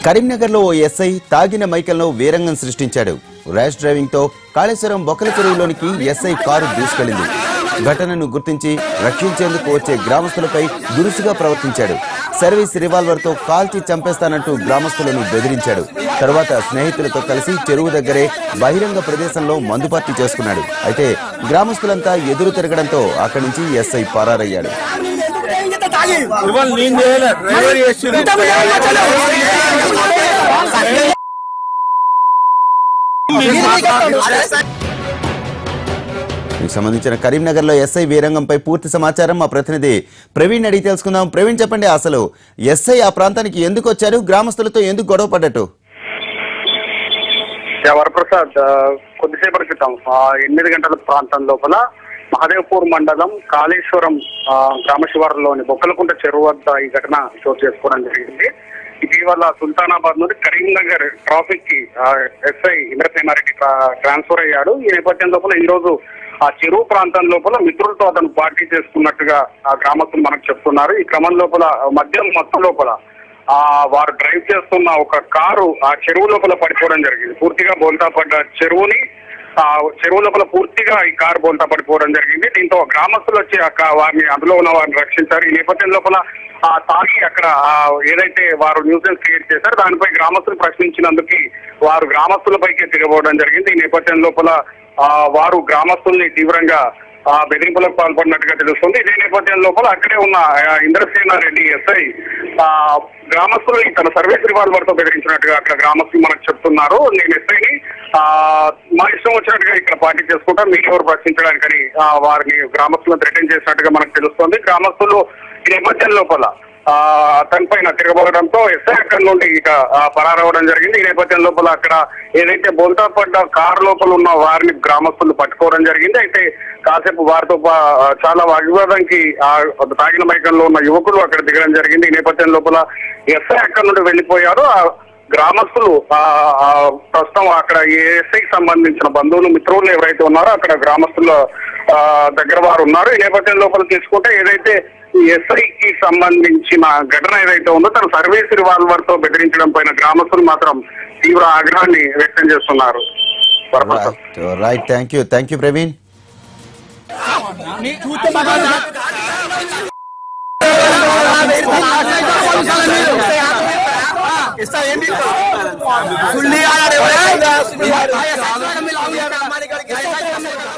కరీంనగర్లో ఓ ఎస్ఐ తాగిన మైకల్లో వీరంగం సృష్టించాడు ర్యాష్ డ్రైవింగ్ తో కాళేశ్వరం బొక్కల చెరువులోనికి ఎస్ఐ కారు దూసుకెళ్లింది ఘటనను గుర్తించి రక్షించేందుకు వచ్చే గ్రామస్తులపై దురుసుగా ప్రవర్తించాడు సర్వీస్ రివాల్వర్ తో కాల్చి చంపేస్తానంటూ గ్రామస్తులను బెదిరించాడు తరువాత స్నేహితులతో కలిసి చెరువు దగ్గరే బహిరంగ ప్రదేశంలో మందుపార్టీ చేసుకున్నాడు అయితే గ్రామస్తులంతా ఎదురు తిరగడంతో అక్కడి నుంచి ఎస్ఐ పరారయ్యాడు ఇవాళ నేను చేయలే డ్రైవర్ చేసిండు దీనికి సంబంధించిన కరీంనగర్ లో ఎస్ఐ వీరంగంపై పూర్తి సమాచారం మా ప్రతినిధి ప్రవీణ్ అడిగి తెలుసుకుందాం ప్రవీణ్ చెప్పండి అసలు ఎస్ఐ ఆ ప్రాంతానికి ఎందుకు వచ్చారు గ్రామస్తులతో ఎందుకు గొడవ పడ్డట్టు యా, వరప్రసాద్ ఆ, కొద్దిసేపటి క్రితం ఆ, ఎనిమిది గంటల ప్రాంతం లోపల మహదేవ్పూర్ మండలం కాళేశ్వరం ఆ, గ్రామ శివారులోని బొక్కలకుంట చెరువు వద్ద ఈ ఘటన చోటు చేసుకోవడం జరిగింది ఇటీవల సుల్తానాబాద్ నుండి కరీంనగర్ ట్రాఫిక్ కి ఆ, ఎస్ఐ ఇంద్రసేనారెడ్డి ట్రా- ట్రాన్స్ఫర్ అయ్యాడు ఈ నేపథ్యం లోపల ఈ రోజు ఆ చెరువు ప్రాంతం లోపల మిత్రులతో అతను పార్టీ చేసుకున్నట్టుగా ఆ గ్రామస్తులు మనకు చెప్తున్నారు ఈ క్రమం లోపల మద్యం మొత్తం లోపల ఆ వారు డ్రైవ్ చేస్తున్న ఒక కారు ఆ చెరువు లోపల పడిపోవడం జరిగింది పూర్తిగా బోల్తా పడ్డ చెరువుని ఆ చెరువు లోపల పూర్తిగా ఈ కారు బోల్తా పడిపోవడం జరిగింది దీంతో గ్రామస్తులు వచ్చి ఆ కా- వారిని అందులో ఉన్న వారిని రక్షించారు ఈ నేపథ్యం లోపల ఆ తాగి అక్కడ ఆ ఏదైతే వారు న్యూసెన్స్ క్రియేట్ చేశారో దానిపై గ్రామస్తులు ప్రశ్నించినందుకు వారు గ్రామస్తులపైకి తిరగబోవడం జరిగింది ఈ నేపథ్యం లోపల ఆ వారు గ్రామస్తుల్ని తీవ్రంగా ఆ బెదిరింపులకు పాల్పడినట్టుగా తెలుస్తుంది ఇదే నేపథ్యం లోపల అక్కడే ఉన్న ఆ, ఇంద్రసేన రెడ్డి ఎస్ఐ ఆ గ్రామస్తుల్ని తన సర్వీస్ రివాల్వర్ తో బెదిరించినట్టుగా అక్కడ గ్రామస్తులు మనకు చెప్తున్నారు నేను ఎస్ఐని ఆ మా ఇష్టం వచ్చినట్టుగా ఇక్కడ పార్టీ చేసుకుంటాం మీకు ఎవరు ప్రశ్నించడానికని ఆ, వారిని గ్రామస్తులను థ్రెటన్ చేసినట్టుగా మనకు తెలుస్తుంది గ్రామస్తులు ఈ నేపథ్యం లోపల ఆ అతని పైన తిరగబడడంతో ఎస్ఐ అక్కడి నుండి ఇక ఆ, పరారవడం జరిగింది ఈ నేపథ్యం లోపల అక్కడ ఏదైతే బొల్తా పడ్డ కారు లోపల ఉన్న వారిని గ్రామస్తులు పట్టుకోవడం జరిగింది అయితే కాసేపు వారితో పా- ఆ, చాలా వివాదానికి ఆ తాగిన మైకంలో ఉన్న యువకులు అక్కడ దిగడం జరిగింది ఈ నేపథ్యం లోపల ఎస్ఐ అక్కడి నుండి వెళ్ళిపోయారు ఆ గ్రామస్తులు ఆ, ఆ, ప్రస్తుతం అక్కడ ఎస్ఐకి సంబంధించిన బంధువులు మిత్రులు ఎవరైతే ఉన్నారో అక్కడ గ్రామస్తుల ఆ, దగ్గర వారు ఉన్నారు ఈ నేపథ్యం లోపల తీసుకుంటే ఏదైతే ఈ ఎస్ఐకి సంబంధించిన ఘటన ఏదైతే ఉందో తన సర్వీస్ రివాల్వర్ తో బెదిరించడం పైన గ్రామస్తులు మాత్రం తీవ్ర ఆగ్రహాన్ని వ్యక్తం చేస్తున్నారు Varaprasad. Right thank you thank you Praveen సుల్లి ఆడాడు ఎవరైనా?